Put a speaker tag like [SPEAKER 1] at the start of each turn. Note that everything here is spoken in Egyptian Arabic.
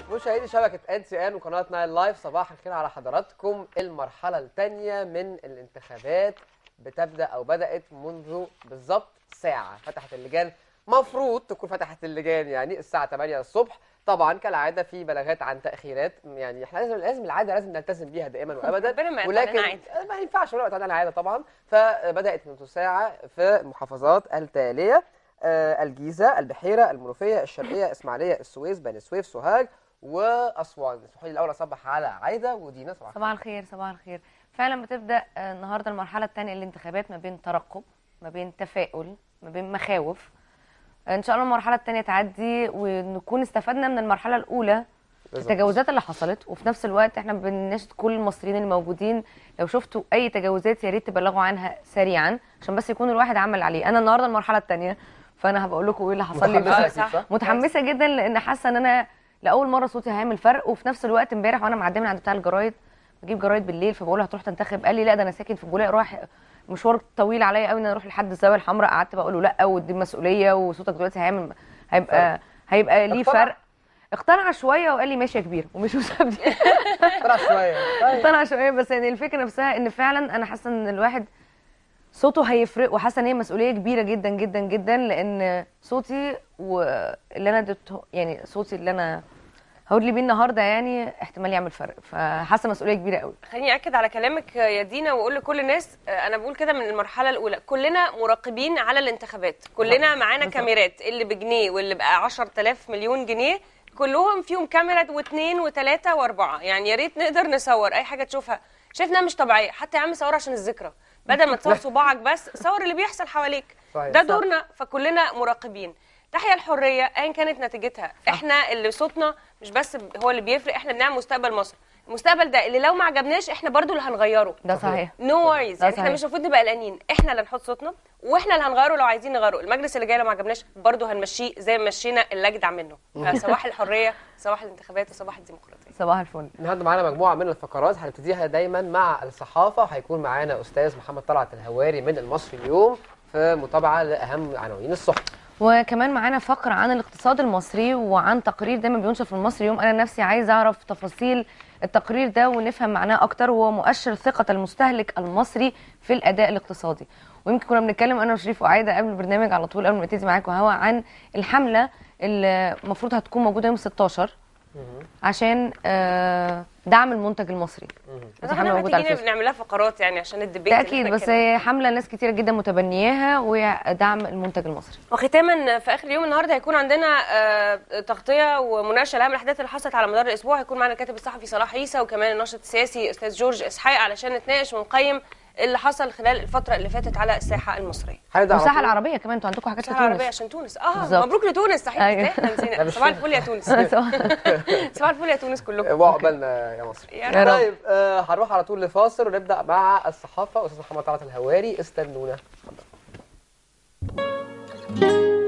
[SPEAKER 1] مشاهدي شبكة ان سي ان وقناة نايل لايف صباح الخير على حضراتكم المرحلة الثانية من الانتخابات بتبدأ أو بدأت منذ بالظبط ساعة فتحت اللجان مفروض تكون فتحت اللجان يعني الساعة 8 الصبح طبعا كالعادة في بلاغات عن تأخيرات يعني احنا لازم لازم العادة لازم نلتزم بيها دائما وأبدا
[SPEAKER 2] ربنا ما يقطع
[SPEAKER 1] ولكن
[SPEAKER 2] لنا عادي.
[SPEAKER 1] ما ينفعش نقعد على العادة طبعا فبدأت منذ ساعة في المحافظات التالية آه، الجيزة البحيرة المنوفية الشرقية إسماعيلية السويس بني سويف سوهاج وأسوان اسمحوا لي الأول أصبح على عايدة ودينا صباح
[SPEAKER 3] صباح الخير صباح الخير فعلا بتبدا آه، النهارده المرحله الثانيه للانتخابات ما بين ترقب ما بين تفاؤل ما بين مخاوف آه، ان شاء الله المرحله الثانيه تعدي ونكون استفدنا من المرحله الاولى
[SPEAKER 1] بالظبط.
[SPEAKER 3] التجاوزات اللي حصلت وفي نفس الوقت احنا بنناشد كل المصريين اللي موجودين لو شفتوا اي تجاوزات يا ريت تبلغوا عنها سريعا عشان بس يكون الواحد عمل عليه انا النهارده المرحله الثانيه فانا هبقى اقول لكم ايه اللي حصل لي
[SPEAKER 1] متحمسة
[SPEAKER 3] بس
[SPEAKER 1] أكيد، صح؟
[SPEAKER 3] متحمسه جدا لان حاسه ان انا لاول مره صوتي هيعمل فرق وفي نفس الوقت امبارح وانا معديه من عند بتاع الجرايد بجيب جرايد بالليل فبقول له هتروح تنتخب قال لي لا ده انا ساكن في بولاق راح مشوار طويل عليا قوي ان انا اروح لحد الزاويه الحمراء قعدت بقول له لا ودي مسؤوليه وصوتك دلوقتي هيعمل هيبقى هيبقى ليه
[SPEAKER 1] اقتنع؟
[SPEAKER 3] فرق اقتنع شويه وقال لي ماشي يا كبير ومش وسابني
[SPEAKER 1] طلع شوية طيب.
[SPEAKER 3] اقتنع شويه بس يعني الفكره نفسها ان فعلا انا حاسه ان الواحد صوته هيفرق وحاسه ان هي مسؤوليه كبيره جدا جدا جدا لان صوتي واللي انا اديته يعني صوتي اللي انا هقول بيه النهارده يعني احتمال يعمل فرق فحاسه مسؤوليه كبيره قوي
[SPEAKER 2] خليني اكد على كلامك يا دينا واقول لكل الناس آه، انا بقول كده من المرحله الاولى كلنا مراقبين على الانتخابات كلنا معانا كاميرات اللي بجنيه واللي بقى 10000 مليون جنيه كلهم فيهم كاميرا واثنين وثلاثه واربعه يعني يا ريت نقدر نصور اي حاجه تشوفها شايفناها مش طبيعيه حتى يا عم صور عشان الذكرى بدل ما تصور صباعك بس صور اللي بيحصل حواليك
[SPEAKER 1] صحيح.
[SPEAKER 2] ده
[SPEAKER 1] صح.
[SPEAKER 2] دورنا فكلنا مراقبين تحيا الحريه ايا كانت نتيجتها احنا اللي صوتنا مش بس هو اللي بيفرق احنا بنعمل مستقبل مصر المستقبل ده اللي لو ما عجبناش احنا برضو اللي هنغيره
[SPEAKER 3] ده صحيح
[SPEAKER 2] نو وريز
[SPEAKER 3] ده
[SPEAKER 2] يعني احنا
[SPEAKER 3] صحيح.
[SPEAKER 2] مش المفروض نبقى قلقانين احنا اللي نحط صوتنا واحنا اللي هنغيره لو عايزين نغيره المجلس اللي جاي لو ما عجبناش برضو هنمشيه زي ما مشينا اللي اجدع منه فصباح الحريه صباح الانتخابات وصباح الديمقراطيه
[SPEAKER 3] صباح الفل
[SPEAKER 1] النهارده معانا مجموعة من الفقرات هنبتديها دايما مع الصحافة وهيكون معانا أستاذ محمد طلعت الهواري من المصري اليوم في متابعة لأهم عناوين الصحف
[SPEAKER 3] وكمان معانا فقره عن الاقتصاد المصري وعن تقرير دايما بينشر في المصري يوم انا نفسي عايزه اعرف تفاصيل التقرير ده ونفهم معناه اكتر وهو مؤشر ثقه المستهلك المصري في الاداء الاقتصادي ويمكن كنا بنتكلم انا وشريف وعايده قبل البرنامج على طول قبل ما نبتدي معاكم هوا عن الحمله اللي المفروض هتكون موجوده يوم 16 عشان آه، دعم المنتج المصري دي حمله موجوده على
[SPEAKER 2] تيجي
[SPEAKER 3] الفيسبوك
[SPEAKER 2] نعملها فقرات يعني عشان الديبيت
[SPEAKER 3] ده
[SPEAKER 2] اللي
[SPEAKER 3] اكيد
[SPEAKER 2] إحنا
[SPEAKER 3] بس
[SPEAKER 2] اتكلمنا.
[SPEAKER 3] هي حمله ناس كتيره جدا متبنياها وهي دعم المنتج المصري
[SPEAKER 2] وختاما في اخر اليوم النهارده هيكون عندنا آه، تغطيه ومناقشه لاهم الاحداث اللي حصلت على مدار الاسبوع هيكون معنا الكاتب الصحفي صلاح عيسى وكمان الناشط السياسي استاذ جورج اسحاق علشان نتناقش ونقيم اللي حصل خلال الفتره اللي فاتت على الساحه المصريه
[SPEAKER 1] هنبدأ على
[SPEAKER 3] والساحه
[SPEAKER 1] طول.
[SPEAKER 3] العربيه كمان انتوا عندكم حاجات في
[SPEAKER 2] الساحه العربيه
[SPEAKER 3] تونس
[SPEAKER 2] عشان تونس اه
[SPEAKER 3] بالظبط.
[SPEAKER 2] مبروك لتونس صحيح
[SPEAKER 3] أيوة.
[SPEAKER 2] أيوة. احنا
[SPEAKER 1] لا،
[SPEAKER 2] نسينا
[SPEAKER 1] مش
[SPEAKER 2] صباح الفل يا تونس صباح الفل يا تونس كلكم
[SPEAKER 1] وعقبالنا يا مصر
[SPEAKER 2] يا
[SPEAKER 3] يا رب.
[SPEAKER 1] طيب آه هنروح على طول لفاصل ونبدأ مع الصحافة أستاذ محمد طلعت الهواري استنونا اتفضل